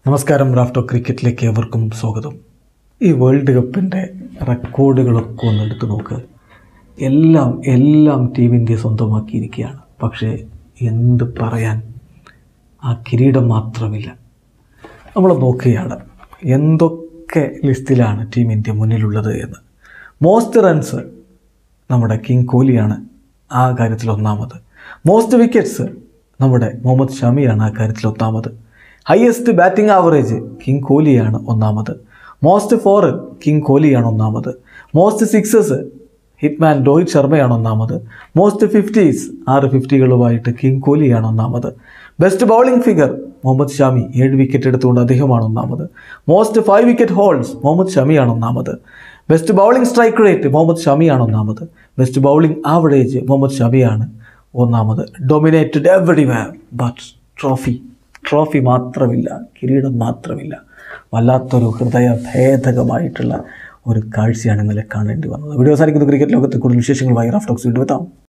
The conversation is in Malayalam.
നമസ്കാരം റാഫ്റ്റോ ക്രിക്കറ്റിലേക്ക് ഏവർക്കും സ്വാഗതം ഈ വേൾഡ് കപ്പിൻ്റെ റെക്കോർഡുകളൊക്കെ ഒന്ന് എടുത്തു നോക്ക് എല്ലാം എല്ലാം ടീം ഇന്ത്യ സ്വന്തമാക്കിയിരിക്കുകയാണ് പക്ഷേ എന്ത് പറയാൻ ആ കിരീടം മാത്രമില്ല നമ്മൾ നോക്കുകയാണ് എന്തൊക്കെ ലിസ്റ്റിലാണ് ടീം ഇന്ത്യ മുന്നിലുള്ളത് എന്ന് മോസ്റ്റ് റൺസ് നമ്മുടെ കിങ് കോഹ്ലിയാണ് ആ കാര്യത്തിൽ ഒന്നാമത് മോസ്റ്റ് വിക്കറ്റ്സ് നമ്മുടെ മുഹമ്മദ് ഷമിയാണ് ആ കാര്യത്തിൽ ഒന്നാമത് ഹയസ്റ്റ് ബാറ്റിംഗ് ആവറേജ് കിങ് കോഹ്ലിയാണ് ഒന്നാമത് മോസ്റ്റ് ഫോർ കിങ് കോഹ്ലിയാണ് ഒന്നാമത് മോസ്റ്റ് സിക്സസ് ഹിറ്റ്മാൻ രോഹിത് ശർമ്മയാണ് ഒന്നാമത് മോസ്റ്റ് ഫിഫ്റ്റീസ് ആറ് ഫിഫ്റ്റികളുമായിട്ട് കിങ് കോഹ്ലിയാണ് ഒന്നാമത് best bowling figure Mohammed Shami ഏഴ് വിക്കറ്റ് എടുത്തുകൊണ്ട് അദ്ദേഹമാണ് ഒന്നാമത് most five wicket hauls Mohammed ഷമിയാണ് ഒന്നാമത് best bowling strike rate Mohammed ഷമിയാണ് ഒന്നാമത് ബെസ്റ്റ് ബൗളിംഗ് ആവറേജ് മുഹമ്മദ് ഷമിയാണ് ഒന്നാമത് dominated everywhere but trophy trophy മാത്രമില്ല കിരീടം മാത്രമില്ല വല്ലാത്തൊരു ഹൃദയഭേദകമായിട്ടുള്ള ഒരു കാഴ്ചയാണ് ഇന്നലെ കാണേണ്ടി വന്നത് വീഡിയോ അവസാനിക്കുന്ന ക്രിക്കറ്റ് ലോകത്തെ കൂടുതൽ വിശേഷങ്ങളുമായി റാഫ്റ്റോക്സ് വീണ്ടും എത്താം